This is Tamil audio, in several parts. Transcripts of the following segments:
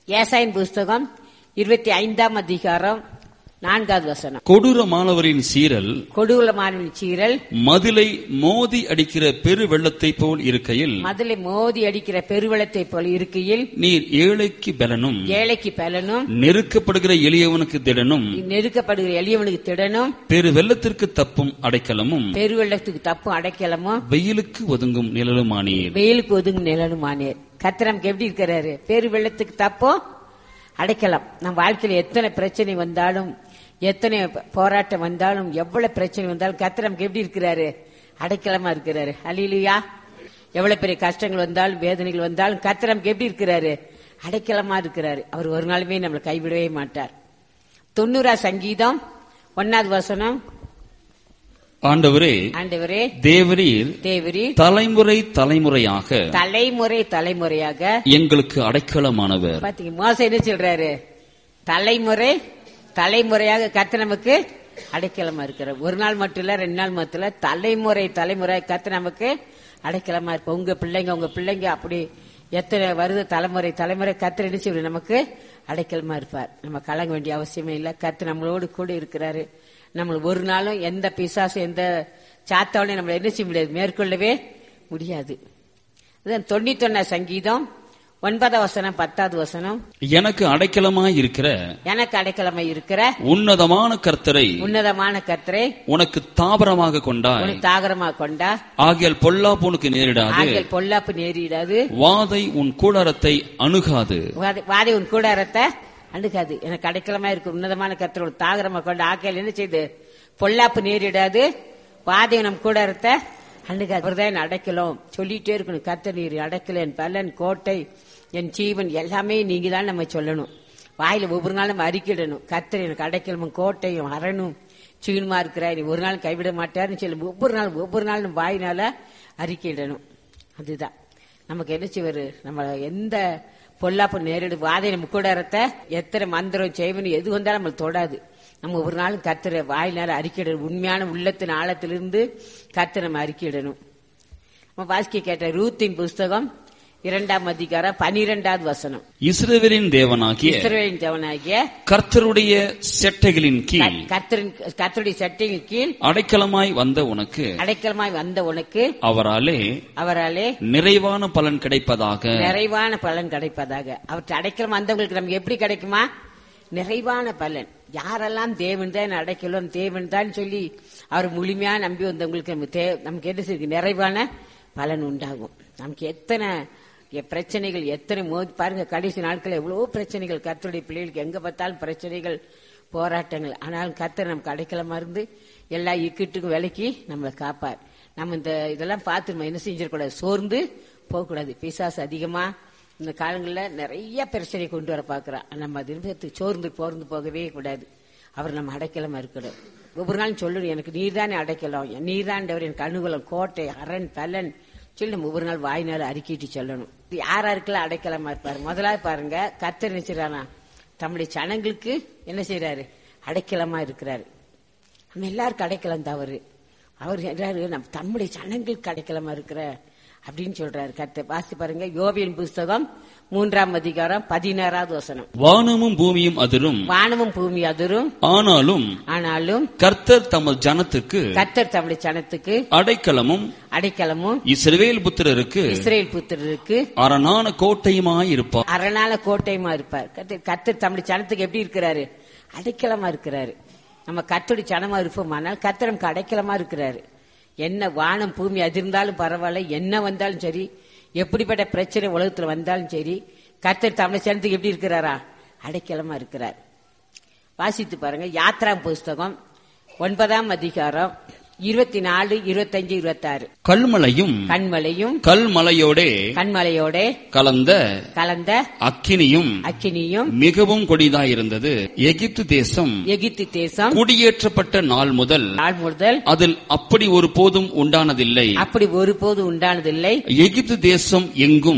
ஏசாயின் புஸ்தகம் இருபத்தி ஐந்தாம் அதிகாரம் நான்காவது வசனம் கொடூரமானவரின் சீரல் கொடூரமான சீரல் மதிலை மோதி அடிக்கிற பெரு வெள்ளத்தை போல் இருக்கையில் மதுளை மோதி அடிக்கிற பெருவெள்ளத்தை போல இருக்கையில் நீர் ஏழைக்கு பலனும் ஏழைக்கு பலனும் நெருக்கப்படுகிற எளியவனுக்கு திடனும் நெருக்கப்படுகிற எளியவனுக்கு திடனும் பெரு வெள்ளத்திற்கு தப்பும் அடைக்கலமும் பெருவெள்ளத்துக்கு தப்பும் அடைக்கலமும் வெயிலுக்கு ஒதுங்கும் நிழலுமானீர் வெயிலுக்கு ஒதுங்கும் நிலனுமானேர் கர்த்தர் நமக்கு எப்படி இருக்கிறாரு பெரு வெள்ளத்துக்கு தப்போ அடைக்கலாம் நம் வாழ்க்கையில எத்தனை பிரச்சனை வந்தாலும் எத்தனை போராட்டம் வந்தாலும் எவ்வளவு பிரச்சனை வந்தாலும் கர்த்தர் நமக்கு எப்படி இருக்கிறாரு அடைக்கலமா இருக்கிறாரு அலிலுயா எவ்வளவு பெரிய கஷ்டங்கள் வந்தாலும் வேதனைகள் வந்தாலும் கர்த்தர் நமக்கு எப்படி இருக்கிறாரு அடைக்கலமா இருக்கிறாரு அவர் ஒரு நாளுமே நம்மளை கைவிடவே மாட்டார் தொண்ணூறா சங்கீதம் ஒன்னாவது வசனம் ஆண்டவரே ஆண்டவரே தேவரீர் தேவரி தலைமுறை தலைமுறையாக தலைமுறை தலைமுறையாக எங்களுக்கு அடைக்கலமானவர் பாத்தீங்க மோசம் என்ன சொல்றாரு தலைமுறை தலைமுறையாக கத்த நமக்கு அடைக்கலமா இருக்கிறார் ஒரு நாள் மட்டும் இல்ல ரெண்டு நாள் மட்டும் இல்ல தலைமுறை தலைமுறை கத்த நமக்கு அடைக்கலமா இருக்கு உங்க பிள்ளைங்க உங்க பிள்ளைங்க அப்படி எத்தனை வருது தலைமுறை தலைமுறை கத்திர என்ன செய்வாரு நமக்கு அடைக்கலமா இருப்பார் நம்ம கலங்க வேண்டிய அவசியமே இல்ல கத்து நம்மளோடு கூட இருக்கிறாரு நம்ம ஒரு நாளும் எந்த பிசாசும் எந்த சாத்தாவளையும் நம்மள என்ன செய்ய முடியாது மேற்கொள்ளவே முடியாது அதான் தொண்ணூத்தொன்னா சங்கீதம் ஒன்பதாம் வசனம் பத்தாவது வசனம் எனக்கு அடைக்கலமாய் இருக்கிற எனக்கு அடைக்கலமை இருக்கிற உன்னதமான கர்த்தரை உன்னதமான கர்த்தரை உனக்கு தாபரமாக கொண்டாய் உனக்கு தாகரமா கொண்டா ஆகியால் பொல்லாப்புனுக்கு நேரிடாது ஆகியல் பொல்லாப்பு நேரிடாது வாதை உன் கூடாரத்தை அணுகாது வாதை- வாதை உன் கூடாரத்தை அணுகாது எனக்கு அடைக்கலமா இருக்கு உன்னதமான கர்த்தரோட தாகரமா கொண்ட ஆக்கையில் என்ன செய்து பொல்லாப்பு நேரிடாது வாதை நம் கூடாரத்தை அணுகாது அவர்தான் என்னை அடைக்கலம் சொல்லிட்டே இருக்கணும் கர்த்த நீர் அடைக்கல என் பலன் கோட்டை என் ஜீவன் எல்லாமே நீங்க தான் நம்ம சொல்லணும் வாயில ஒவ்வொரு நாளும் நம்ம அறிக்கிடணும் கர்த்தர் எனக்கு அடைக்கலமும் கோட்டையும் அரணும் சீனுமா இருக்கிறார் நீ ஒரு நாள் கைவிட மாட்டாருன்னு சொல்லி ஒவ்வொரு நாள் ஒவ்வொரு நாள் நம்ம வாயினால அறிக்கையிடணும் அதுதான் நமக்கு என்ன செய்வாரு நம்ம எந்த பொல்லாப்பு நேரிடு வாதை நம்ம கூடாரத்தை எத்தனை மந்திரம் செய்வனு எது வந்தாலும் நம்மளை தொடாது நம்ம ஒரு நாளும் கத்துற வாயினால அறிக்கையிடணும் உண்மையான உள்ளத்தின் ஆழத்திலிருந்து கத்து நம்ம அறிக்கையிடணும் நம்ம வாசிக்க கேட்ட ரூத்தின் புஸ்தகம் இரண்டாம் அதிகாரம் பனிரெண்டாவது வசனம் இஸ்ரவேலின் தேவனாகிய இஸ்ரவேலின் தேவனாகிய கர்த்தருடைய செட்டைகளின் கீழ் கர்த்தரின் கர்த்தருடைய சட்டையின் கீழ் அடைக்கலமாய் வந்த உனக்கு அடைக்கலமாய் வந்த உனக்கு அவராலே அவராலே நிறைவான பலன் கிடைப்பதாக நிறைவான பலன் கிடைப்பதாக அவற்றை அடைக்கலம் வந்தவங்களுக்கு நமக்கு எப்படி கிடைக்குமா நிறைவான பலன் யாரெல்லாம் தேவன் தான் அடைக்கலும் தேவன் தான் சொல்லி அவர் முழுமையா நம்பி வந்தவங்களுக்கு நமக்கு தே- நமக்கு என்ன செய்யுது நிறைவான பலன் உண்டாகும் நமக்கு எத்தனை எ- பிரச்சனைகள் எத்தனை மோதி பாருங்க கடைசி நாட்கள் எவ்வளவோ பிரச்சனைகள் கர்த்தருடைய பிள்ளைகளுக்கு எங்க பார்த்தாலும் பிரச்சனைகள் போராட்டங்கள் ஆனாலும் கர்த்தர் நமக்கு அடைக்கலமா இருந்து எல்லா இக்கட்டுக்கும் விலக்கி நம்மளை காப்பார் நம்ம இந்த இதெல்லாம் பார்த்து நம்ம என்ன செஞ்சிடக்கூடாது சோர்ந்து போகக்கூடாது பிசாசு அதிகமா இந்த காலங்களில் நிறைய பிரச்சனை கொண்டு வர பார்க்குறான் நம்ம திரும்பத்துக்கு சோர்ந்து போர்ந்து போகவே கூடாது அவர் நம்ம அடைக்கலமா இருக்கணும் ஒவ்வொரு நாளும் சொல்லணும் எனக்கு நீர்தானே அடைக்கலம் நீர்தாண்டவர் எனக்கு அனுகூலம் கோட்டை அரண் பலன் சொல்லி நம்ம ஒவ்வொரு நாள் வாய்நாள் அறிக்கிட்டு சொல்லணும் இது யார் யாருக்கெல்லாம் அடைக்கலமா இருப்பாரு முதலாவது பாருங்க கத்தர் நினைச்சிடறானா தம்முடைய சனங்களுக்கு என்ன செய்யறாரு அடைக்கலமா இருக்கிறாரு நம்ம எல்லாருக்கும் அடைக்கலம் தவறு அவர் சொல்றாரு நம்ம தம்முடைய சனங்களுக்கு அடைக்கலமா இருக்கிற அப்படின்னு சொல்றாரு கத்த வாசி பாருங்க யோபியின் புஸ்தகம் மூன்றாம் அதிகாரம் பதினாறாவது வசனம் வானமும் பூமியும் அதிரும் வானமும் பூமி அதிரும் ஆனாலும் ஆனாலும் கர்த்தர் தமது ஜனத்துக்கு கத்தர் தம்முடைய சனத்துக்கு அடைக்கலமும் அடைக்கலமும் இஸ்ரவேல் புத்திரருக்கு இஸ்ரேல் புத்திரருக்கு அரணான கோட்டையுமாய் இருப்பார் அரணால கோட்டையுமா இருப்பார் கத்தர் கத்தர் தம்முடைய சனத்துக்கு எப்படி இருக்கிறாரு அடைக்கலமா இருக்கிறாரு நம்ம கத்தோடி சனமா இருப்போமானால் கத்தர் நமக்கு அடைக்கலமா இருக்கிறாரு என்ன வானம் பூமி அதிர்ந்தாலும் பரவாயில்ல என்ன வந்தாலும் சரி எப்படிப்பட்ட பிரச்சனை உலகத்துல வந்தாலும் சரி கத்தர் தமிழ் சனத்துக்கு எப்படி இருக்கிறாரா அடைக்கலமா இருக்கிறார் வாசித்து பாருங்க யாத்ரா புஸ்தகம் ஒன்பதாம் அதிகாரம் இருபத்தி நாலு இருபத்தஞ்சு இருபத்தாறு கல்மலையும் கண்மலையும் கல்மலையோடே கண்மலையோட கலந்த கலந்த அக்கினியும் அக்கினியும் மிகவும் கொடிதாயிருந்தது எகிப்து தேசம் எகிப்து தேசம் குடியேற்றப்பட்ட நாள் முதல் நாள் முதல் அதில் அப்படி ஒரு போதும் உண்டானதில்லை அப்படி ஒருபோது உண்டானதில்லை எகிப்து தேசம் எங்கும்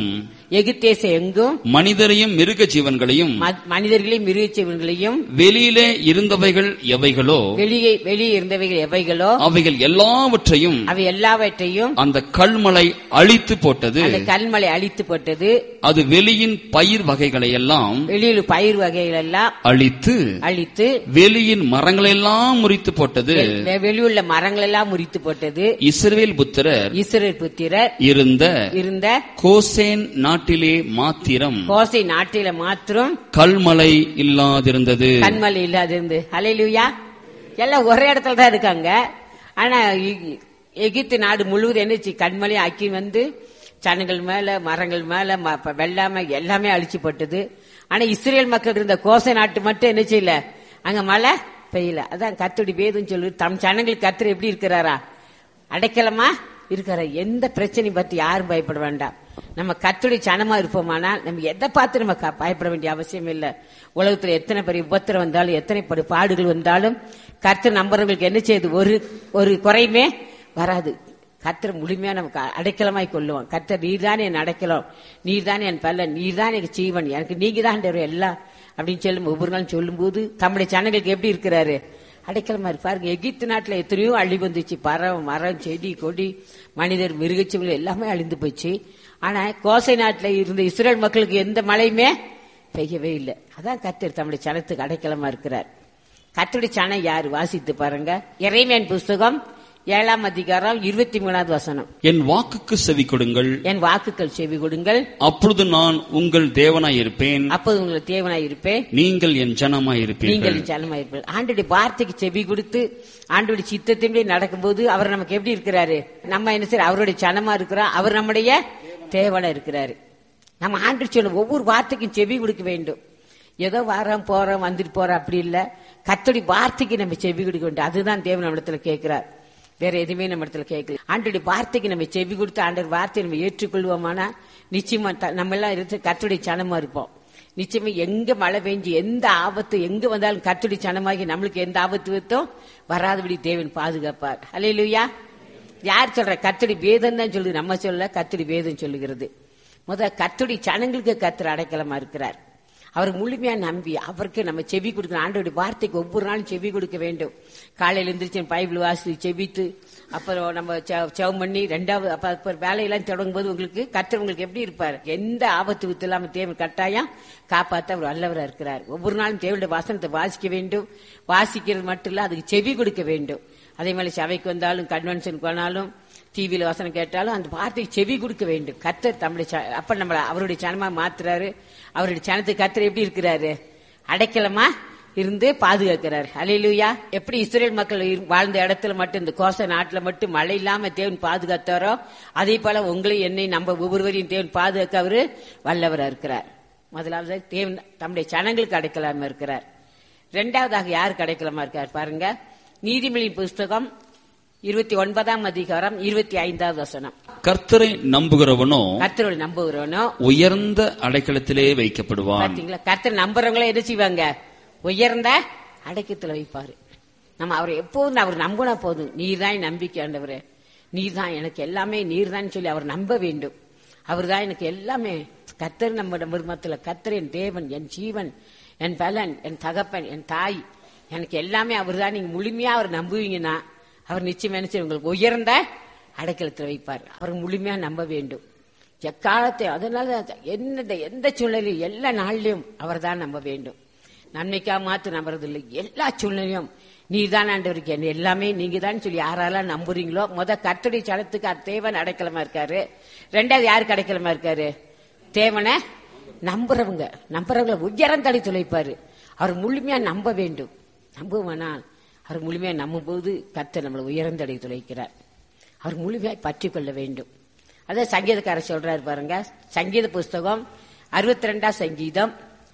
எகிப்தேசம் எங்கும் மனிதரையும் மிருக ஜீவன்களையும் ம- மனிதர்களையும் மிருகச்சீவன்களையும் வெளியிலே இருந்தவைகள் எவைகளோ வெளியே வெளியே இருந்தவைகள் எவைகளோ அவைகள் எல்லாவற்றையும் அவை எல்லாவற்றையும் அந்த கல்மலை அழித்து போட்டது அந்த கல்மலை அழித்து போட்டது அது வெளியின் பயிர் வகைகளை எல்லாம் வெளியில் பயிர் வகைகள் எல்லாம் அழித்து அழித்து வெளியின் மரங்களெல்லாம் முறித்து போட்டது வெ- வெளியுள்ள மரங்கள் எல்லாம் முறித்து போட்டது இஸ்ரவேல் புத்திரர் இஸ்ரேல் புத்திரர் இருந்த இருந்த கோசேன் நாட்டிலே மாத்திரம் கோசை நாட்டில மாத்திரம் கல்மலை இல்லாதிருந்தது கண்மலை இல்லாதிருந்து ஹalleluya எல்லாம் ஒரே இடத்துல தான் இருக்காங்க ஆனா இ- எகிப்து நாடு முழுவதும் என்னச்சு கண்மலை ஆக்கி வந்து சனங்கள் மேல மரங்கள் மேல ம- ப- வெள்ளாமை எல்லாமே அழிச்சு போட்டது ஆனா இஸ்ரேல் மக்கள் இருந்த கோசை நாட்டு மட்டும் என்ன செய்யல அங்க மழை பெய்யல அதான் கத்துடி வேதும் சொல்லு தம் ஜனங்களுக்கு கத்தர் எப்படி இருக்கிறாரா அடைக்கலமா இருக்கிற எந்த பிரச்சனையும் பத்தி யாரும் பயப்பட வேண்டாம் நம்ம கத்துடைய சனமா இருப்போமானால் நம்ம எதை பார்த்து நம்ம க- பயப்பட வேண்டிய அவசியம் இல்லை உலகத்துல எத்தனை பெரிய உபத்திரம் வந்தாலும் எத்தனை பெரிய பாடுகள் வந்தாலும் கர்த்தர் நம்புறவங்களுக்கு என்ன செய்யுது ஒரு ஒரு குறையுமே வராது கர்த்தர் முழுமையா நமக்கு அடைக்கலமாய் கொள்ளுவோம் கர்த்தர் நீர்தானே என் அடைக்கலம் நீர்தானே என் பல்லன் நீர்தான் எனக்கு ஜீவன் எனக்கு நீங்க தான் எல்லாம் அப்படின்னு சொல்லும் ஒவ்வொரு நாளும் சொல்லும்போது தம்முடைய ஜனங்களுக்கு எப்படி இருக்கிறாரு அடைக்கலமா இருப்பாருங்க எகிப்து நாட்டுல எத்தனையோ அழிவு வந்துச்சு பறவை மரம் செடி கொடி மனிதர் மிருகச்சீவங்கள் எல்லாமே அழிந்து போச்சு ஆனா கோசை நாட்டுல இருந்த இஸ்ரேல் மக்களுக்கு எந்த மழையுமே பெய்யவே இல்லை அதான் கத்தர் தம்முடைய சனத்துக்கு அடைக்கலமா இருக்கிறார் கத்தருடைய சனம் யாரு வாசித்து பாருங்க இறைமையன் புஸ்தகம் ஏழாம் அதிகாரம் இருபத்தி மூணாவது வசனம் என் வாக்குக்கு செவி கொடுங்கள் என் வாக்குகள் செவி கொடுங்கள் அப்பொழுது நான் உங்கள் தேவனாய் இருப்பேன் அப்போது உங்களுக்கு தேவனாய் இருப்பேன் நீங்கள் என் ஜனமாய் இருப்பீர்கள் நீங்கள் ஜனமாயிருப்பீர்கள் ஆண்டுடைய வார்த்தைக்கு செவி கொடுத்து ஆண்டுடைய சித்தத்தின்படி நடக்கும்போது அவர் நமக்கு எப்படி இருக்கிறாரு நம்ம என்ன செய்ய அவருடைய சனமா இருக்கிறோம் அவர் நம்முடைய தேவனா இருக்கிறாரு நம்ம ஆண்டு சொல்ல ஒவ்வொரு வார்த்தைக்கும் செவி கொடுக்க வேண்டும் ஏதோ வாரம் போறோம் வந்துட்டு போறோம் அப்படி இல்ல கத்தோடி வார்த்தைக்கு நம்ம செவி கொடுக்க வேண்டும் அதுதான் தேவன் நம்ம இடத்துல கேட்கிறார் வேற எதுவுமே நம்ம இடத்துல கேட்கல ஆண்டுடைய வார்த்தைக்கு நம்ம செவி கொடுத்து ஆண்டவர் வார்த்தையை நம்ம ஏற்றுக்கொள்வோமானா நிச்சயமா த- நம்ம எல்லாம் இருந்து கத்துடைய சனமா இருப்போம் நிச்சயமா எங்க மழை பெஞ்சு எந்த ஆபத்து எங்க வந்தாலும் கத்துடி சனமாகி நம்மளுக்கு எந்த ஆபத்து வித்தோம் வராதபடி தேவன் பாதுகாப்பார் அல்லேலூயா யார் சொல்ற கத்துடி வேதம் தான் சொல்லுது நம்ம சொல்ல கத்துடி வேதம் சொல்லுகிறது முத கத்துடி சனங்களுக்கு கத்துற அடைக்கலமா இருக்கிறார் அவர் முழுமையா நம்பி அவருக்கு நம்ம செவி கொடுக்கணும் ஆண்டோடைய வார்த்தைக்கு ஒவ்வொரு நாளும் செவி கொடுக்க வேண்டும் காலையில எந்திரிச்சு பைபிள் வாசி செவித்து அப்புறம் நம்ம செவ- செவம் பண்ணி ரெண்டாவது அப்ப அப்புறம் வேலையெல்லாம் தொடங்கும் போது உங்களுக்கு கர்த்தர் உங்களுக்கு எப்படி இருப்பார் எந்த ஆபத்து வித்து இல்லாம தேவன் கட்டாயம் காப்பாத்த அவர் வல்லவரா இருக்கிறார் ஒவ்வொரு நாளும் தேவனுடைய வசனத்தை வாசிக்க வேண்டும் வாசிக்கிறது மட்டும் இல்ல அதுக்கு செவி கொடுக்க வேண்டும் அதே மாதிரி சபைக்கு வந்தாலும் கன்வென்ஷனுக்கு போனாலும் டிவியில வசனம் கேட்டாலும் அந்த வார்த்தைக்கு செவி கொடுக்க வேண்டும் கர்த்தர் தம்முடைய ச- அப்ப நம்மள அவருடைய சனமா மாத்துறாரு அவருடைய சனத்துக்கு கர்த்தர் எப்படி இருக்கிறாரு அடைக்கலமா இருந்து பாதுகாக்கிறார் அலையிலுயா எப்படி இஸ்ரேல் மக்கள் இரு- வாழ்ந்த இடத்துல மட்டும் இந்த கோச நாட்டுல மட்டும் மழை இல்லாம தேவன் பாதுகாத்தாரோ அதே போல உங்களை என்னை நம்ம ஒவ்வொருவரையும் தேவன் பாதுகாக்க அவரு வல்லவரா இருக்கிறார் முதலாவது தேவன் தம்முடைய சனங்களுக்கு அடைக்கலாம இருக்கிறார் இரண்டாவதாக யாருக்கு அடைக்கலமா இருக்கார் பாருங்க நீதிமொழி புஸ்தகம் இருபத்தி ஒன்பதாம் அதிகாரம் இருபத்தி ஐந்தாவது வசனம் கர்த்தரை நம்புகிறவனோ கர்த்தரோட நம்புகிறவனோ உயர்ந்த அடைக்கலத்திலே வைக்கப்படுவான் பாத்தீங்களா கர்த்தர் நம்புறவங்கள என்ன செய்வாங்க உயர்ந்த அடக்கத்துல வைப்பாரு நம்ம அவரை எப்போதும் அவர் நம்பினா போதும் நீர் தான் நம்பிக்கை ஆண்டவரே நீர் தான் எனக்கு எல்லாமே நீர் தான் சொல்லி அவர் நம்ப வேண்டும் அவர் தான் எனக்கு எல்லாமே கர்த்தர் நம்ம மருமத்துல கர்த்தர் என் தேவன் என் ஜீவன் என் பலன் என் தகப்பன் என் தாய் எனக்கு எல்லாமே அவர் தான் நீங்க முழுமையா அவர் நம்புவீங்கன்னா அவர் நிச்சயம் என்ன செய்வார்? உங்களுக்கு உயர்ந்த அடைக்கலத்தில் வைப்பார் அவர் முழுமையா நம்ப வேண்டும் எக்காலத்தை அதனால எந்த எந்த சூழ்நிலையும் எல்லா நாள்லயும் அவர் தான் நம்ப வேண்டும் நன்மைக்காக மாத்து நம்புறதில்லை எல்லா சூழ்நிலையும் நீ தான் ஆண்டவருக்கு என்ன எல்லாமே நீங்க தான் சொல்லி யாரெல்லாம் நம்புறீங்களோ முத கர்த்தருடைய சலத்துக்கு தேவன் அடைக்கலமா இருக்காரு ரெண்டாவது யாருக்கு அடைக்கலமா இருக்காரு தேவனை நம்புறவங்க நம்புறவங்கள உயரம் தடை துளைப்பாரு அவர் முழுமையா நம்ப வேண்டும் நம்புவானால் அவர் முழுமையா நம்பும் போது கர்த்தர் நம்மளை உயர்ந்தடை துளைக்கிறார் அவர் முழுமையாய் பற்றி கொள்ள வேண்டும் அதான் சங்கீதக்காரர் சொல்றாரு பாருங்க சங்கீத புஸ்தகம் அறுபத்தி ரெண்டாம் சங்கீதம்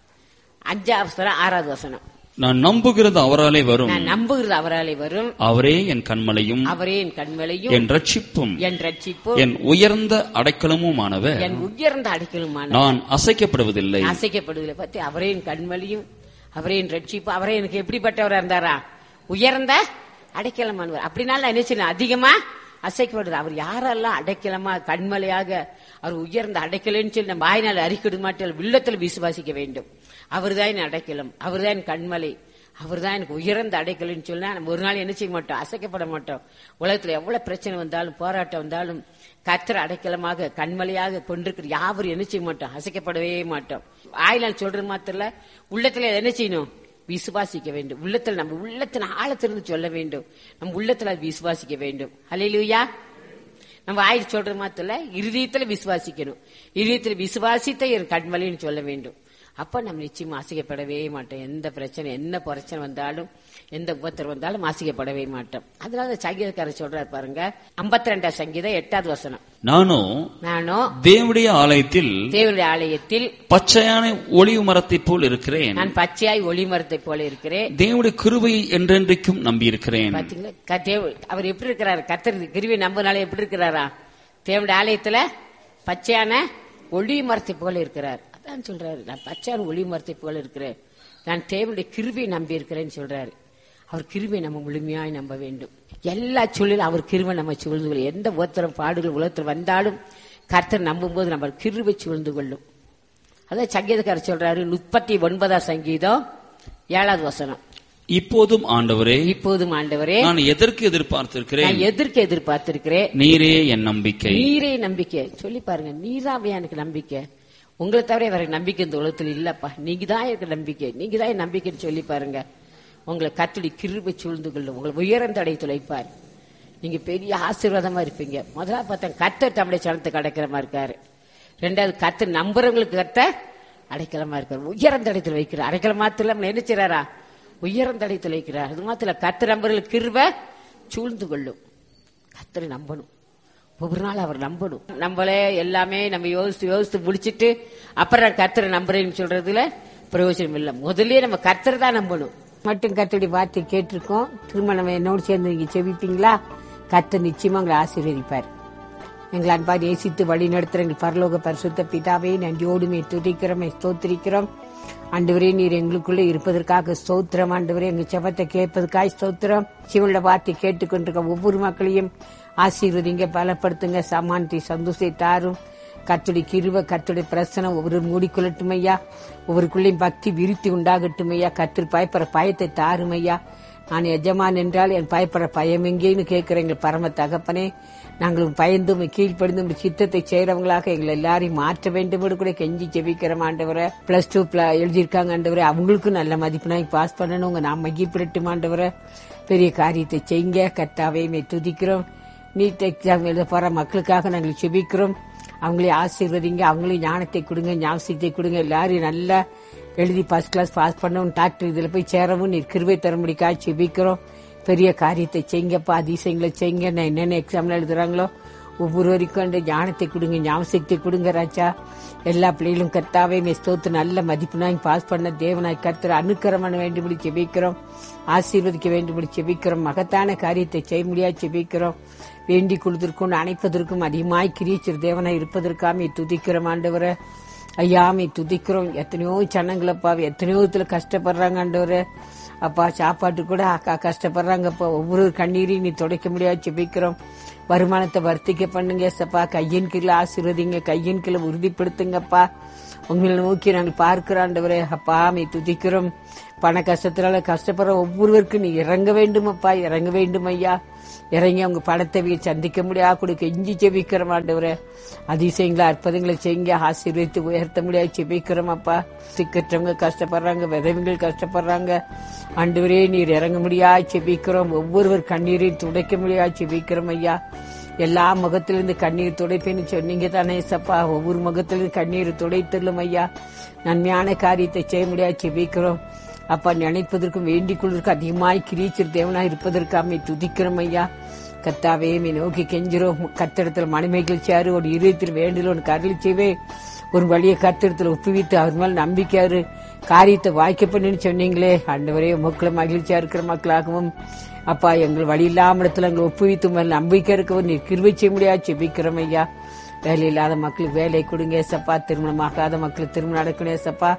அஞ்சாவது வசனம் ஆறாவது வசனம் நான் நம்புகிறது அவராலே வரும் நான் நம்புகிறது அவராலே வரும் அவரே என் கண்மலையும் அவரே என் கண்மலையும் என் ரட்சிப்பும் என் ரட்சிப்பும் என் உயர்ந்த அடைக்கலமுமானவர் என் உயர்ந்த அடைக்கலுமான நான் அசைக்கப்படுவதில்லை அசைக்கப்படுவதில்லை பத்தி அவரே என் கண்மலையும் அவரே என் ரட்சிப்பு அவரே எனக்கு எப்படிப்பட்டவரா இருந்தாரா உயர்ந்த அடைக்கலமானவர் அப்படினால நான் என்ன செய்யணும் அதிகமா அசைக்கப்படுது அவர் யாரெல்லாம் அடைக்கலமா கண்மலையாக அவர் உயர்ந்த அடைக்கலன்னு சொல்லி நம்ம வாய்நாள் அறிக்கிட மாட்டோம் உள்ளத்துல விசுவாசிக்க வேண்டும் அவர்தான் என் அடைக்கலம் அவர்தான் என் கண்மலை அவர்தான் எனக்கு உயர்ந்த அடைக்கலன்னு சொன்னா நம்ம ஒரு நாள் என்ன செய்ய மாட்டோம் அசைக்கப்பட மாட்டோம் உலகத்துல எவ்வளவு பிரச்சனை வந்தாலும் போராட்டம் வந்தாலும் கத்திர அடைக்கலமாக கண்மலையாக கொண்டிருக்கிற யாவரும் என்ன செய்ய மாட்டோம் அசைக்கப்படவே மாட்டோம் ஆயினால் சொல்றது மாத்திரல உள்ளத்துல என்ன செய்யணும் விசுவாசிக்க வேண்டும் உள்ளத்துல நம்ம உள்ளத்தின் ஆழத்திலிருந்து சொல்ல வேண்டும் நம்ம உள்ளத்துல அது விசுவாசிக்க வேண்டும் ஹalleluya நம்ம ஆயில் சொல்றது மாத்திரல இருதயத்துல விசுவாசிக்கணும் இருதயத்துல விசுவாசித்த என் கண்மலைன்னு சொல்ல வேண்டும் அப்ப நம்ம நிச்சயமா ஆசிக்கப்படவே மாட்டோம் எந்த பிரச்சனை என்ன பிரச்சனை வந்தாலும் எந்த உபத்திரம் வந்தாலும் ஆசிக்கப்படவே மாட்டோம் அதனால சங்கீதக்காரர் சொல்றாரு பாருங்க ஐம்பத்தி ரெண்டாம் சங்கீதம் எட்டாவது வசனம் நானும் நானும் தேவனுடைய ஆலயத்தில் தேவனுடைய ஆலயத்தில் பச்சையான ஒளிவு மரத்தைப் போல் இருக்கிறேன் நான் பச்சையாய் ஒளிமரத்தை போல இருக்கிறேன் தேவனுடைய கிருபையை என்றென்றைக்கும் நம்பியிருக்கிறேன் பாத்தீங்களா க- தேவ- அவர் எப்படி இருக்கிறாரு கத்தர் கிருவி நம்பனால எப்படி இருக்கிறாரா தேவனுடைய ஆலயத்துல பச்சையான ஒளி மரத்தை போல இருக்கிறார் அதான் சொல்றாரு நான் பச்சையான ஒளி மரத்தை போல இருக்கிறேன் நான் தேவனுடைய கிருவியை நம்பி இருக்கிறேன்னு சொல்றாரு அவர் கிருவியை நம்ம முழுமையாய் நம்ப வேண்டும் எல்லா சொல்லிலும் அவர் கிருவை நம்ம சூழ்ந்து கொள்ளும் எந்த உத்தரம் பாடுகள் உலகத்தில் வந்தாலும் கர்த்தர் நம்பும்போது நம்ம கிருவை சூழ்ந்து கொள்ளும் அதான் சங்கீதக்காரர் சொல்றாரு முப்பத்தி ஒன்பதாம் சங்கீதம் ஏழாவது வசனம் இப்போதும் ஆண்டவரே இப்போதும் ஆண்டவரே நான் எதற்கு எதிர்பார்த்திருக்கிறேன் நான் எதற்கு எதிர்பார்த்திருக்கிறேன் நீரே என் நம்பிக்கை நீரே நம்பிக்கை சொல்லி பாருங்க நீராவே எனக்கு நம்பிக்கை உங்களை தவிர வேற நம்பிக்கை இந்த உலகத்துல இல்லப்பா நீங்க தான் எனக்கு நம்பிக்கை நீங்க தான் என் நம்பிக்கைன்னு சொல்லி பாருங்க உங்களை கத்துடி கிருபை சூழ்ந்து கொள்ளும் உங்களை உயர்ந்த அடை துளைப்பார் நீங்க பெரிய ஆசீர்வாதமா இருப்பீங்க முதல்ல பார்த்தா கத்தர் தம்முடைய சனத்துக்கு அடைக்கலமா இருக்காரு ரெண்டாவது கத்தர் நம்புறவங்களுக்கு கத்த அடைக்கலமா இருக்காரு உயர்ந்த இடத்துல வைக்கிறார் அடைக்கலம் மாத்திரம் நம்மளை என்ன செய்றாரா உயர்ந்த இடத்துல வைக்கிறார் அது மாத்திரம் கத்தர் நம்புறவங்களுக்கு கிருபை சூழ்ந்து கொள்ளும் கத்தரை நம்பணும் ஒவ்வொரு நாள் அவர் நம்பணும் நம்மளே எல்லாமே நம்ம யோசித்து யோசித்து முடிச்சிட்டு அப்புறம் நான் கர்த்தரை நம்புறேன்னு சொல்றதுல பிரயோஜனம் இல்லை முதல்லயே நம்ம கர்த்தரை தான் நம்பணும் மட்டும் கத்தடி வார்த்தை கேட்டிருக்கோம் திரும்ப நம்ம என்னோடு சேர்ந்து நீங்க செவிப்பீங்களா கர்த்தர் நிச்சயமா உங்களை ஆசீர்வதிப்பார் எங்களை அன்பா நேசித்து வழி நடத்துற எங்கள் பரலோக பரிசுத்த பிதாவே நன்றியோடுமே துதிக்கிறோம் ஸ்தோத்திரிக்கிறோம் ஆண்டவரே நீர் எங்களுக்குள்ள இருப்பதற்காக ஸ்தோத்திரம் ஆண்டவரே எங்க செபத்தை கேட்பதற்காக ஸ்தோத்திரம் சிவனுடைய வார்த்தை கேட்டுக்கொண்டிருக்க ஒவ்வொரு மக்களையும் ஆசீர்வதிங்க பலப்படுத்துங்க சமானத்தை சந்தோஷத்தை தாரும் கத்துடைய கிருவ கத்துடைய பிரசனம் ஒவ்வொரு மூடிக்கொள்ளட்டும் ஐயா ஒவ்வொருக்குள்ளேயும் பக்தி விருத்தி உண்டாகட்டும் ஐயா கத்திர பயப்படுற பயத்தை தாரும் ஐயா நான் எஜமான் என்றால் என் பயப்படுற பயம் எங்கேன்னு கேட்கிற எங்கள் பரம தகப்பனே நாங்களும் பயந்தும் கீழ்ப்படிந்தும் உம்முடைய சித்தத்தை செய்யறவங்களாக எங்களை எல்லாரையும் மாற்ற வேண்டும் என்று கூட கெஞ்சி ஜெபிக்கிறோம் ஆண்டவரை பிளஸ் டூ எழுதியிருக்காங்க ஆண்டவரை அவங்களுக்கும் நல்ல மதிப்பெண்ணாய் பாஸ் பண்ணணும் உங்க நாம் மகிப்பிடட்டும் ஆண்டவரை பெரிய காரியத்தை செய்யுங்க கத்தாவே மே துதிக்கிறோம் நீட் எக்ஸாம் எழுத போற மக்களுக்காக நாங்கள் செபிக்கிறோம் அவங்களே ஆசீர்வதிங்க அவங்களையும் ஞானத்தை கொடுங்க ஞாபகத்தை கொடுங்க எல்லாரையும் நல்லா எழுதி ஃபர்ஸ்ட் கிளாஸ் பாஸ் பண்ணவும் டாக்டர் இதுல போய் சேரவும் நீர் கிருபை தரும்படிக்காக செபிக்கிறோம் பெரிய காரியத்தை செய்யுங்கப்பா அதிசயங்களை செய்யுங்க நான் என்னென்ன எக்ஸாம்ல எழுதுறாங்களோ ஒவ்வொருவருக்கும் அந்த ஞானத்தை கொடுங்க ஞாபகத்தை கொடுங்க ராஜா எல்லா பிள்ளைகளும் கர்த்தாவே மே ஸ்தோத்து நல்ல மதிப்புனாய் பாஸ் பண்ண தேவனாய் கர்த்தர் அனுக்கிரமண வேண்டும்படி செபிக்கிறோம் ஆசீர்வதிக்க வேண்டும்படி செபிக்கிறோம் மகத்தான காரியத்தை செய்ய முடியாது செபிக்கிறோம் வேண்டிக் கொள்வதற்கும் அணைப்பதற்கும் அதிகமாய் கிரீச்சர் தேவனாய் இருப்பதற்காமே துதிக்கிறோம் ஆண்டவரை ஐயாமை துதிக்கிறோம் எத்தனையோ சனங்களப்பா எத்தனையோ இதுல கஷ்டப்படுறாங்க ஆண்டவரே அப்பா சாப்பாட்டு கூட அக்கா கஷ்டப்படுறாங்கப்பா ஒவ்வொரு கண்ணீரையும் நீ துடைக்க முடியாது செபிக்கிறோம் வருமானத்தை வர்த்திக்க பண்ணுங்க சப்பா கையின் கீழே ஆசீர்வதிங்க கையின் கீழே உறுதிப்படுத்துங்கப்பா உங்களை நோக்கி நாங்கள் பார்க்கிறாண்டவரே அப்பா மே துதிக்கிறோம் பண கஷ்டத்தினால கஷ்டப்படுற ஒவ்வொருவருக்கும் நீ இறங்க வேண்டும் அப்பா இறங்க வேண்டும் ஐயா இறங்கி அவங்க பணத்தை வீ- சந்திக்க முடியா கொடுக்க எஞ்சி செபிக்கிறோம் ஆண்டவரே அதிசயங்களை அற்புதங்களை செய்யுங்க ஆசீர்வதித்து உயர்த்த முடியாது செபிக்கிறோம் அப்பா சிக்கற்றவங்க கஷ்டப்படுறாங்க விதவைகள் கஷ்டப்படுறாங்க ஆண்டவரே நீர் இறங்க முடியா செபிக்கிறோம் ஒவ்வொருவர் கண்ணீரையும் துடைக்க முடியா செபிக்கிறோம் ஐயா எல்லா முகத்திலிருந்து கண்ணீர் துடைப்பேன்னு சொன்னீங்க தானே சப்பா ஒவ்வொரு முகத்திலிருந்து கண்ணீர் துடைத்தள்ளும் ஐயா நன்மையான காரியத்தை செய்ய முடியாது செபிக்கிறோம் அப்பா நினைப்பதற்கும் வேண்டிக் கொள்வதற்கும் அதிகமாய் கிரீச்சர் தேவனாய் இருப்பதற்காக துதிக்கிறோம் ஐயா கத்தாவே மீ நோக்கி கெஞ்சிரோம் கத்திடத்தில் மணிமைகள் சேரு ஒரு இருதயத்தில் வேண்டில் ஒரு கருளி செய்வே ஒரு வழியை கத்திடத்தில் ஒப்புவித்து அவர் மேல் நம்பிக்கையாரு காரியத்தை வாய்க்க பண்ணுன்னு சொன்னீங்களே ஆண்டவரே மக்களை மகிழ்ச்சியா இருக்கிற மக்களாகவும் அப்பா எங்கள் வழி இல்லாம இடத்துல எங்களை ஒப்புவித்து மேல் நம்பிக்கை இருக்கவும் நீ கிருவை செய்ய முடியாது செபிக்கிறோம் ஐயா வேலை இல்லாத மக்களுக்கு வேலை கொடுங்க ஏசப்பா திருமணமாகாத மக்களுக்கு திருமணம் நடக்கணும் ஏசப்பா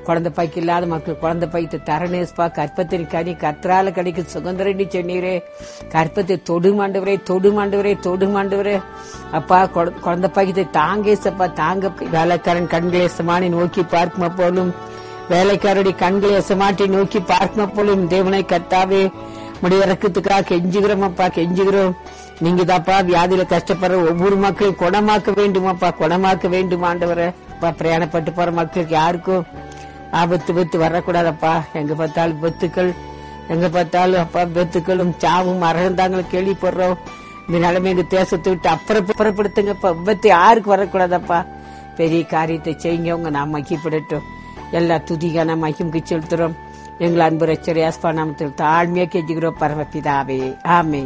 குழந்தை பாய்க்கு இல்லாத மக்கள் குழந்தை பாய்த்து தரணேஸ்பா கற்பத்தின் கனி கத்ரால கிடைக்கும் சுதந்திரண்டி சொன்னீரே கற்பத்தை தொடு மாண்டவரே தொடு மாண்டவரே தொடு மாண்டவரே அப்பா குழ- குழந்தை பாய்க்கத்தை தாங்கேசப்பா தாங்க வேலைக்காரன் கண்களை சமானி நோக்கி பார்க்குமா போலும் வேலைக்காரருடைய கண்களை எசமாட்டி நோக்கி பார்க்கும் போலும் தேவனை கத்தாவே முடிய இறக்கத்துக்காக கெஞ்சுகிறோம் அப்பா கெஞ்சுகிறோம் நீங்க தாப்பா வியாதியில கஷ்டப்படுற ஒவ்வொரு மக்களையும் குணமாக்க வேண்டுமாப்பா குணமாக்க வேண்டும் ஆண்டவரை அப்பா பிரயாணப்பட்டு போற மக்களுக்கு யாருக்கும் ஆபத்து வித்து வரக்கூடாதப்பா எங்க பார்த்தாலும் வித்துக்கள் எங்க பார்த்தாலும் அப்பா வித்துக்களும் சாவும் மறந்தாங்களும் கேள்விப்படுறோம் இந்த நிலைமை எங்க தேசத்தை விட்டு அப்புறம் புறப்படுத்துங்கப்பா விபத்து யாருக்கு வரக்கூடாதப்பா பெரிய காரியத்தை செய்யுங்க உங்க நாம் மக்கிப்படட்டும் எல்லா துதிகான மகிமுக்கு செலுத்துறோம் எங்கள் அன்பு ரச்சரியாஸ்பா நாமத்தில் தாழ்மையா கெஞ்சுகிறோம் பரமபிதாவே ஆமே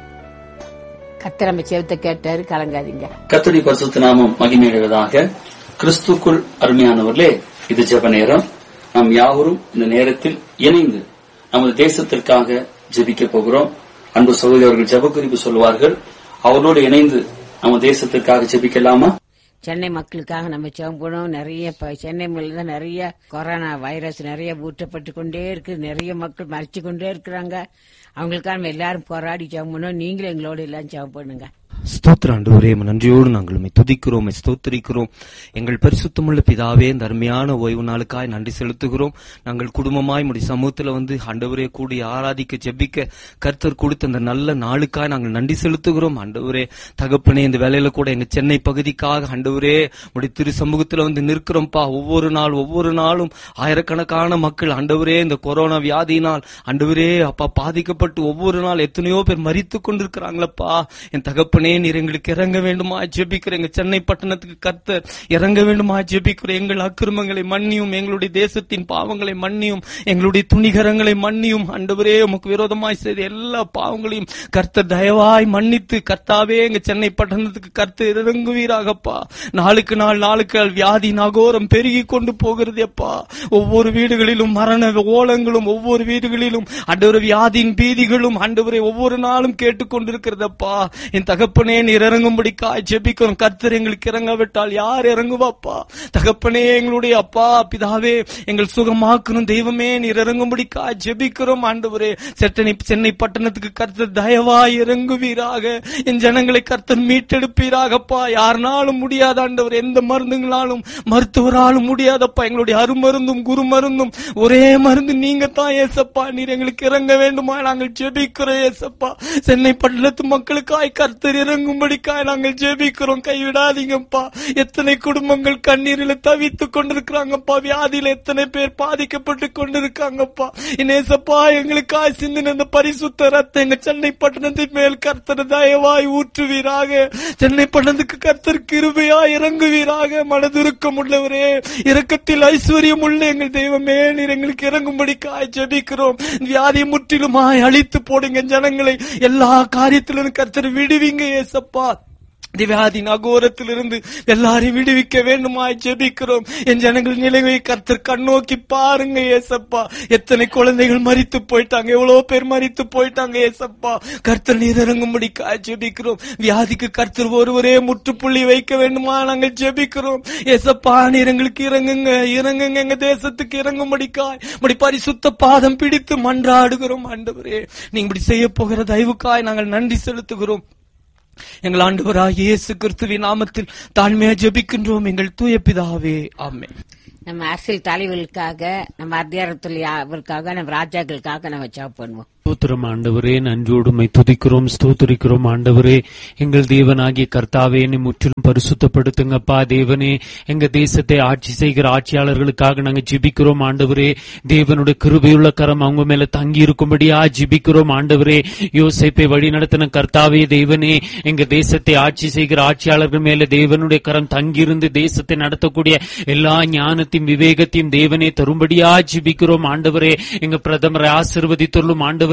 கத்திர நம்ம செவத்தை கேட்டாரு கலங்காதீங்க கர்த்தருடைய பரிசுத்த நாமம் மகிமையுடையதாக கிறிஸ்துக்குள் அருமையானவர்களே இது ஜெப நேரம் நாம் யாவரும் இந்த நேரத்தில் இணைந்து நமது தேசத்திற்காக ஜெபிக்க போகிறோம் அன்பு சகோதரர்கள் ஜெப குறிப்பு சொல்வார்கள் அவரோடு இணைந்து நம்ம தேசத்திற்காக ஜெபிக்கலாமா சென்னை மக்களுக்காக நம்ம ஜெபம் பண்ணோம் நிறைய இப்ப சென்னை மேல தான் நிறைய கொரோனா வைரஸ் நிறைய ஊற்றப்பட்டு கொண்டே இருக்கு நிறைய மக்கள் மறைச்சு கொண்டே இருக்கிறாங்க அவங்களுக்காக நம்ம எல்லாரும் போராடி ஜெபம் பண்ணோம் நீங்களும் எங்களோட எல்லாம் ஜெபம் பண்ணுங்க ஸ்தோத்திர ஆண்டவரே உம்மை நன்றியோடு நாங்கள் உம்மை துதிக்கிறோம் உம்மை ஸ்தோத்திரிக்கிறோம் எங்கள் பரிசுத்தமுள்ள பிதாவே இந்த அருமையான ஓய்வு நாளுக்காய் நன்றி செலுத்துகிறோம் நாங்கள் குடும்பமாய் முடி சமூகத்துல வந்து ஆண்டவரே கூடி ஆராதிக்க ஜெபிக்க கர்த்தர் கொடுத்த அந்த நல்ல நாளுக்காய் நாங்கள் நன்றி செலுத்துகிறோம் ஆண்டவரே தகப்பனே இந்த வேலையில கூட எங்க சென்னை பகுதிக்காக ஆண்டவரே முடி திரு சமூகத்துல வந்து நிற்கிறோம்ப்பா ஒவ்வொரு நாள் ஒவ்வொரு நாளும் ஆயிரக்கணக்கான மக்கள் ஆண்டவரே இந்த கொரோனா வியாதியினால் ஆண்டவரே அப்பா பாதிக்கப்பட்டு ஒவ்வொரு நாள் எத்தனையோ பேர் மரித்து கொண்டிருக்கிறாங்களப்பா என் தகப்பனே நீர் எங்களுக்கு இறங்க வேண்டுமா ஜெபிக்கிறேன் எங்க சென்னை பட்டணத்துக்கு கர்த்தர் இறங்க வேண்டுமா ஜெபிக்கிறேன் எங்கள் அக்கிரமங்களை மன்னியும் எங்களுடைய தேசத்தின் பாவங்களை மன்னியும் எங்களுடைய துணிகரங்களை மன்னியும் ஆண்டவரே உமக்கு விரோதமாய் செய்த எல்லா பாவங்களையும் கர்த்தர் தயவாய் மன்னித்து கர்த்தாவே எங்க சென்னை பட்டணத்துக்கு கர்த்தர் இறங்குவீராகப்பா நாளுக்கு நாள் நாளுக்கு நாள் வியாதி நகோரம் பெருகி கொண்டு போகிறது அப்பா ஒவ்வொரு வீடுகளிலும் மரண ஓலங்களும் ஒவ்வொரு வீடுகளிலும் அண்டவர வியாதியின் பீதிகளும் ஆண்டவரை ஒவ்வொரு நாளும் கேட்டுக்கொண்டிருக்கிறதப்பா என் தகப்பனே நீர் இறங்கும்படிக்கா ஜெபிக்கிறோம் கர்த்தர் எங்களுக்கு இறங்காவிட்டால் யார் இறங்குவாப்பா தகப்பனே எங்களுடைய அப்பா பிதாவே எங்கள் சுகமாக்கணும் தெய்வமே நீர் இறங்கும்படிக்கா ஜெபிக்கிறோம் ஆண்டவரே செட்டனை சென்னை பட்டணத்துக்கு கர்த்தர் தயவாய் இறங்குவீராக என் ஜனங்களை கர்த்தர் மீட்டெடுப்பீராகப்பா யாருனாலும் முடியாத ஆண்டவர் எந்த மருந்துங்களாலும் மருத்துவராலும் முடியாதப்பா எங்களுடைய அருமருந்தும் குரு மருந்தும் ஒரே மருந்து நீங்க தான் ஏசப்பா நீர் எங்களுக்கு இறங்க வேண்டுமா நாங்கள் ஜெபிக்கிறோம் ஏசப்பா சென்னை பட்டணத்து மக்களுக்காய் கர்த்தர் இறங்கும்படிக்காய் நாங்கள் ஜெபிக்கிறோம் கைவிடாதீங்கப்பா எத்தனை குடும்பங்கள் கண்ணீரில் தவித்துக் கொண்டிருக்கிறாங்கப்பா வியாதியில எத்தனை பேர் பாதிக்கப்பட்டு கொண்டிருக்காங்கப்பா இனேசப்பா எங்களுக்காய் சிந்தின இந்த பரிசுத்த ரத்தம் எங்க சென்னை பட்டணத்தின் மேல் கர்த்தர் தயவாய் ஊற்றுவீராக சென்னை பட்டணத்துக்கு கர்த்தர் கிருபையா இறங்குவீராக மனதிருக்கம் உள்ளவரே இரக்கத்தில் ஐஸ்வர்யம் உள்ள எங்கள் தெய்வமே நீர் எங்களுக்கு இறங்கும்படிக்காய் ஜெபிக்கிறோம் வியாதியை முற்றிலுமாய் அழித்து போடுங்க ஜனங்களை எல்லா காரியத்திலும் கர்த்தர் விடுவீங்க ஏசப்பா திவ்யாதி நகோரத்திலிருந்து எல்லாரையும் விடுவிக்க வேண்டுமாய் ஜெபிக்கிறோம் என் ஜனங்கள் நிலையை கர்த்தர் கண்ணோக்கி பாருங்க ஏசப்பா எத்தனை குழந்தைகள் மரித்து போயிட்டாங்க எவ்வளவு பேர் மரித்து போயிட்டாங்க ஏசப்பா கர்த்தர் நீர் இறங்கும்படிக்காய் ஜெபிக்கிறோம் வியாதிக்கு கர்த்தர் ஒருவரே முற்றுப்புள்ளி வைக்க வேண்டுமா நாங்கள் ஜெபிக்கிறோம் ஏசப்பா நீர் எங்களுக்கு இறங்குங்க இறங்குங்க எங்க தேசத்துக்கு இறங்கும்படிக்காய் இப்படி பரிசுத்த பாதம் பிடித்து மன்றாடுகிறோம் ஆண்டவரே நீங்க இப்படி செய்ய போகிற தயவுக்காய் நாங்கள் நன்றி செலுத்துகிறோம் எங்கள் ஆண்டவராக இயேசு கிறிஸ்துவின் நாமத்தில் தாழ்மையா ஜெபிக்கின்றோம் எங்கள் தூய பிதாவே ஆமென் நம்ம அரசியல் தலைவர்களுக்காக நம்ம அதிகாரத்தில் அவருக்காக நம்ம ராஜாக்களுக்காக நம்ம ஜெபம் பண்ணுவோம் ஸ்தோத்திரம் ஆண்டவரே நன்றோடுமை துதிக்கிறோம் ஸ்தோத்திரிக்கிறோம் ஆண்டவரே எங்கள் தேவனாகிய கர்த்தாவே என்னை முற்றிலும் பரிசுத்தப்படுத்துங்கப்பா தேவனே எங்க தேசத்தை ஆட்சி செய்கிற ஆட்சியாளர்களுக்காக நாங்க ஜிபிக்கிறோம் ஆண்டவரே தேவனுடைய கிருபையுள்ள கரம் அவங்க மேல தங்கி இருக்கும்படியா ஜிபிக்கிறோம் ஆண்டவரே யோசேப்பை வழி நடத்தின கர்த்தாவே தேவனே எங்க தேசத்தை ஆட்சி செய்கிற ஆட்சியாளர்கள் மேல தேவனுடைய கரம் தங்கியிருந்து தேசத்தை நடத்தக்கூடிய எல்லா ஞானத்தையும் விவேகத்தையும் தேவனே தரும்படியா ஜிபிக்கிறோம் ஆண்டவரே எங்க பிரதமரை ஆசிர்வதித்துள்ளும் ஆண்டவரே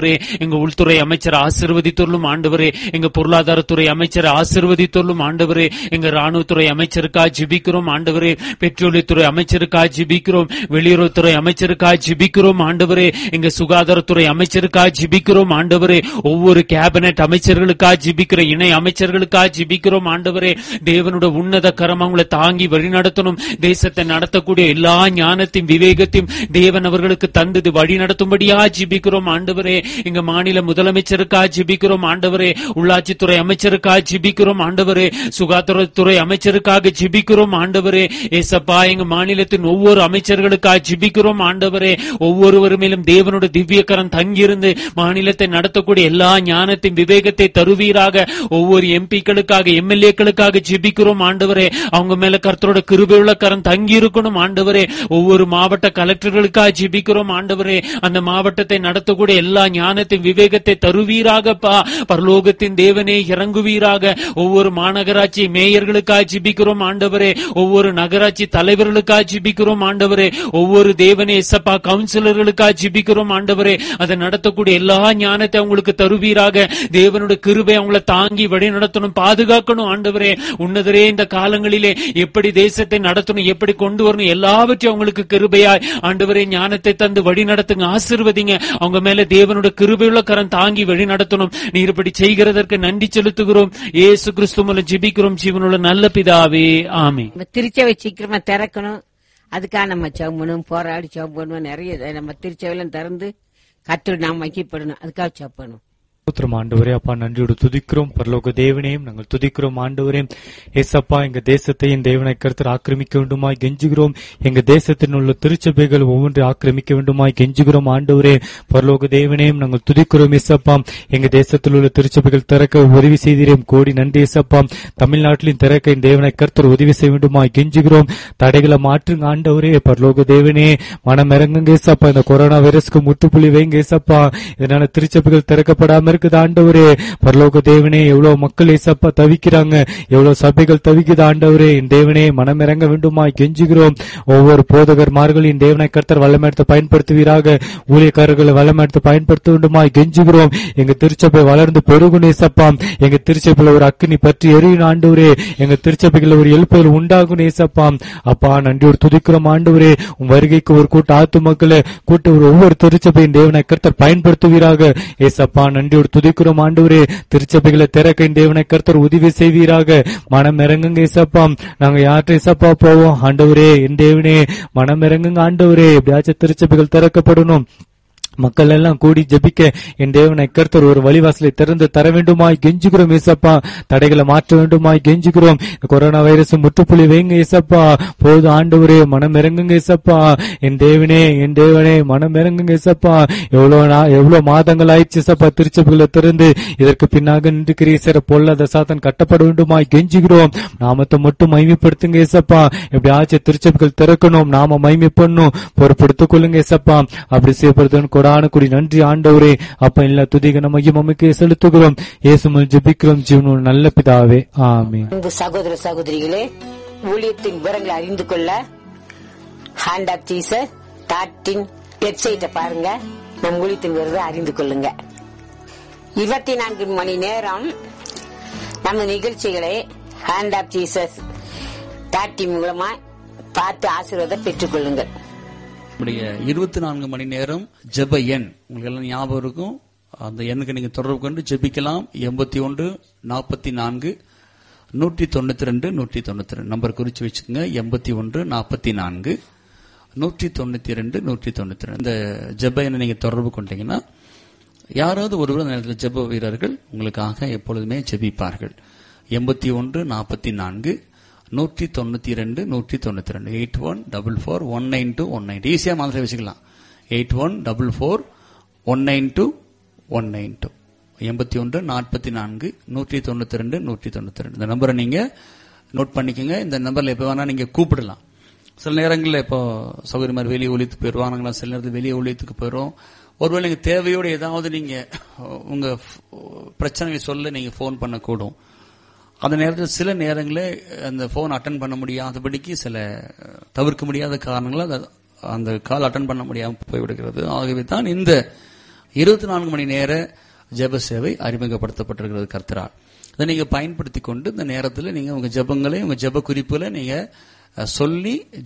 ஆண்டவரே எங்க உள்துறை அமைச்சர் ஆசிர்வதித்தொள்ளும் ஆண்டவரே எங்க பொருளாதாரத்துறை அமைச்சர் ஆசிர்வதித்தொள்ளும் ஆண்டவரே எங்க ராணுவத்துறை அமைச்சருக்கா ஜிபிக்கிறோம் ஆண்டவரே பெட்ரோலியத்துறை அமைச்சருக்கா ஜிபிக்கிறோம் வெளியுறவுத்துறை அமைச்சருக்கா ஜிபிக்கிறோம் ஆண்டவரே எங்க சுகாதாரத்துறை அமைச்சருக்கா ஜிபிக்கிறோம் ஆண்டவரே ஒவ்வொரு கேபினெட் அமைச்சர்களுக்கா ஜிபிக்கிற இணை அமைச்சர்களுக்கா ஜிபிக்கிறோம் ஆண்டவரே தேவனோட உன்னத கரம் அவங்களை தாங்கி வழிநடத்தணும் தேசத்தை நடத்தக்கூடிய எல்லா ஞானத்தையும் விவேகத்தையும் தேவன் அவர்களுக்கு தந்தது வழி நடத்தும்படியா ஜிபிக்கிறோம் ஆண்டவரே எங்க மாநில முதலமைச்சருக்கா ஜிபிக்கிறோம் ஆண்டவரே உள்ளாட்சித்துறை அமைச்சருக்கா ஜிபிக்கிறோம் ஆண்டவரே சுகாதாரத்துறை அமைச்சருக்காக ஜிபிக்கிறோம் ஆண்டவரே ஏசப்பா எங்க மாநிலத்தின் ஒவ்வொரு அமைச்சர்களுக்கா ஜிபிக்கிறோம் ஆண்டவரே ஒவ்வொருவர் மேலும் தேவனோட திவ்யக்கரம் தங்கியிருந்து மாநிலத்தை நடத்தக்கூடிய எல்லா ஞானத்தையும் விவேகத்தை தருவீராக ஒவ்வொரு எம்பிக்களுக்காக எம்எல்ஏக்களுக்காக ஜிபிக்கிறோம் ஆண்டவரே அவங்க மேல கர்த்தரோட கிருபையுள்ள கரம் தங்கி இருக்கணும் ஆண்டவரே ஒவ்வொரு மாவட்ட கலெக்டர்களுக்காக ஜிபிக்கிறோம் ஆண்டவரே அந்த மாவட்டத்தை நடத்தக்கூடிய எல்லா ஞானத்தையும் விவேகத்தை தருவீராகப்பா பரலோகத்தின் தேவனே இறங்குவீராக ஒவ்வொரு மாநகராட்சி மேயர்களுக்காக ஜிபிக்கிறோம் ஆண்டவரே ஒவ்வொரு நகராட்சி தலைவர்களுக்காக ஜிபிக்கிறோம் ஆண்டவரே ஒவ்வொரு தேவனே எசப்பா கவுன்சிலர்களுக்காக ஜிபிக்கிறோம் ஆண்டவரே அதை நடத்தக்கூடிய எல்லா ஞானத்தை அவங்களுக்கு தருவீராக தேவனோட கிருபை அவங்கள தாங்கி வழி நடத்தணும் பாதுகாக்கணும் ஆண்டவரே உன்னதரே இந்த காலங்களிலே எப்படி தேசத்தை நடத்தணும் எப்படி கொண்டு வரணும் எல்லாவற்றையும் அவங்களுக்கு கிருபையாய் ஆண்டவரே ஞானத்தை தந்து வழி நடத்துங்க ஆசிர்வதிங்க அவங்க மேல தேவனோட கிருபையுள்ள கரம் தாங்கி வழி நடத்தணும் நீர் இப்படி செய்கிறதற்கு நன்றி செலுத்துகிறோம் ஏசு கிறிஸ்து மூலம் ஜிபிக்கிறோம் ஜீவனுள்ள நல்ல பிதாவே ஆமே நம்ம திருச்சபை சீக்கிரமா திறக்கணும் அதுக்காக நம்ம ஜெபம் பண்ணுவோம் போராடி ஜெபம் பண்ணுவோம் நிறைய இதை நம்ம திருச்சபையெல்லாம் திறந்து கத்து நாம் வைக்கப்படணும் அதுக்காக ஜெபம் பண்ணுவோம் ஸ்தோத்திரம் ஆண்டவரே அப்பா நன்றியோடு துதிக்கிறோம் பரலோக தேவனையும் நாங்கள் துதிக்கிறோம் ஆண்டவரே ஏசப்பா எங்க தேசத்தையும் தேவனை கருத்தர் ஆக்கிரமிக்க வேண்டுமாய் கெஞ்சுகிறோம் எங்க தேசத்தில் உள்ள திருச்சபைகள் ஒவ்வொன்றை ஆக்கிரமிக்க வேண்டுமாய் கெஞ்சுகிறோம் ஆண்டவரே பரலோக தேவனையும் நாங்கள் துதிக்கிறோம் ஏசப்பா எங்க தேசத்தில் உள்ள திருச்சபைகள் திறக்க உதவி செய்தீரேன் கோடி நன்றி ஏசப்பா தமிழ்நாட்டிலும் திறக்க இந்த தேவனை கருத்தர் உதவி செய்ய வேண்டுமாய் கெஞ்சுகிறோம் தடைகளை மாற்றுங்க ஆண்டவரே பரலோக தேவனே மனம் இறங்குங்க ஏசப்பா இந்த கொரோனா வைரஸ்க்கு முற்றுப்புள்ளி வைங்க ஏசப்பா இதனால திருச்சபைகள் திறக்கப்படாம இருக்குது ஆண்டவரே பரலோக தேவனே எவ்வளவு மக்கள் ஏசப்பா தவிக்கிறாங்க எவ்வளவு சபைகள் தவிக்குது ஆண்டவரே என் தேவனே மனம் இறங்க வேண்டுமாய் கெஞ்சுகிறோம் ஒவ்வொரு போதகர்மார்களின் தேவனை கர்த்தர் வல்லமெடுத்து பயன்படுத்துவீராக ஊழியக்காரர்களை வல்லமெடுத்து பயன்படுத்த வேண்டுமாய் கெஞ்சுகிறோம் எங்க திருச்சபை வளர்ந்து பெருகும் ஏசப்பா எங்க திருச்சபையில ஒரு அக்கினி பற்றி எரியும் ஆண்டவரே எங்க திருச்சபைகள் ஒரு எழுப்புதல் உண்டாகும் ஏசப்பா அப்பா நன்றியோடு துதிக்கிறோம் ஆண்டவரே உன் வருகைக்கு ஒரு கூட்ட ஆத்து மக்களை கூட்ட ஒரு ஒவ்வொரு திருச்சபையின் தேவனை கர்த்தர் பயன்படுத்துவீராக ஏசப்பா நன்றியோடு துதிக்கிறோம் ஆண்டவரே திருச்சபைகளை திறக்க இந்த தேவனை கர்த்தர் உதவி செய்வீராக மனம் இறங்குங்க ஏசப்பா நாங்க யார்கிட்ட ஏசப்பா போவோம் ஆண்டவரே என் தேவனே மனம் இறங்குங்க ஆண்டவரே எப்படியாச்சும் திருச்சபைகள் திறக்கப்படணும் மக்கள் எல்லாம் கூடி ஜெபிக்க என் தேவனை கர்த்தர் ஒரு வழிவாசலை திறந்து தர வேண்டுமாய் கெஞ்சுகிறோம் ஏசப்பா தடைகளை மாற்ற வேண்டுமாய் கெஞ்சுகிறோம் இந்த கொரோனா வைரஸ் முற்றுப்புள்ளி வைங்க ஏசப்பா போது ஆண்டவரே மனம் இறங்குங்க ஏசப்பா என் தேவனே என் தேவனே மனம் இறங்குங்க ஏசப்பா எவ்வளவு நா- எவ்வளவு மாதங்கள் ஆயிடுச்சு ஏசப்பா திருச்சபைகளை திறந்து இதற்கு பின்னாக நின்று கிரீசர பொல்லாத சாத்தன் கட்டப்பட வேண்டுமாய் கெஞ்சுகிறோம் நாமத்தை மட்டும் மைமைப்படுத்துங்க ஏசப்பா எப்படியாச்சும் திருச்சபைகள் திறக்கணும் நாம மைமை பண்ணும் பொறுப்படுத்திக் கொள்ளுங்க ஏசப்பா அப்படி செய்யப்படுதுன்னு கொடான குடி நன்றி ஆண்டவரே அப்ப எல்லா துதிக நம்ம மமைக்கு செலுத்துகிறோம் இயேசுமல் ஜெபிக்கிறோம் ஜீவனோட நல்ல பிதாவே ஆமென் அன்பு சகோதர சகோதரிகளே ஊழியத்தின் விவரங்களை அறிந்து கொள்ள ஹேண்ட் ஆப் ஜீசஸ் டாட்டின் வெப்சைட்டை பாருங்க நம் ஊழியத்தின் விவரத்தை அறிந்து கொள்ளுங்க இருபத்தி நான்கு மணி நேரம் நம்ம நிகழ்ச்சிகளை ஹேண்ட் ஆப் ஜீசஸ் டாட்டி மூலமா பார்த்து ஆசீர்வாதம் பெற்றுக் கொள்ளுங்கள் நம்முடைய இருபத்தி நான்கு மணி நேரம் ஜெப எண் உங்களுக்கு எல்லாம் ஞாபகம் இருக்கும் அந்த எண்ணுக்கு நீங்க தொடர்பு கொண்டு ஜெபிக்கலாம் எண்பத்தி ஒன்று நாற்பத்தி நான்கு நூற்றி தொண்ணூத்தி ரெண்டு நூற்றி தொண்ணூத்தி ரெண்டு நம்பர் குறிச்சு வச்சுக்கோங்க எண்பத்தி ஒன்று நாற்பத்தி நான்கு நூற்றி தொண்ணூத்தி ரெண்டு நூற்றி தொண்ணூத்தி ரெண்டு இந்த ஜெப எண்ணை நீங்க தொடர்பு கொண்டீங்கன்னா யாராவது ஒருவர் அந்த நேரத்தில் ஜெப வீரர்கள் உங்களுக்காக எப்பொழுதுமே ஜெபிப்பார்கள் எண்பத்தி ஒன்று நாற்பத்தி நான்கு நூற்றி தொண்ணூத்தி ரெண்டு நூற்றி தொண்ணூத்தி ரெண்டு eight one double four one nine two one nine ஈஸியா மாதிரி வச்சுக்கலாம் eight one double four one nine two one nine two எண்பத்தி ஒன்று நாற்பத்தி நான்கு நூற்றி தொண்ணூத்தி ரெண்டு நூற்றி தொண்ணூத்தி ரெண்டு இந்த நம்பரை நீங்க நோட் பண்ணிக்கோங்க இந்த நம்பர்ல எப்ப வேணா நீங்க கூப்பிடலாம் சில நேரங்களில் இப்போ சௌகரியமாக மாதிரி வெளியே ஒழித்துக்கு போயிடுவாங்களா சில நேரத்தில் வெளியே ஒழித்துக்கு போயிடும் ஒருவேளை நீங்க தேவையோடு ஏதாவது நீங்க உங்க பிரச்சனையை சொல்ல நீங்க ஃபோன் பண்ணக்கூடும் அந்த நேரத்தில் சில நேரங்களில் அந்த ஃபோன் அட்டன் பண்ண முடியாதபடிக்கு சில தவிர்க்க முடியாத காரணங்களால் அந்த- அந்த கால் அட்டன் பண்ண முடியாமல் போய்விடுகிறது ஆகவே தான் இந்த இருபத்தி நான்கு மணி நேர ஜெப சேவை அறிமுகப்படுத்தப்பட்டிருக்கிறது கர்த்தரால் அதை நீங்க பயன்படுத்தி கொண்டு இந்த நேரத்தில் நீங்க உங்க ஜெபங்களை உங்க ஜெப குறிப்புகளை நீங்க அஹ், சொல்லி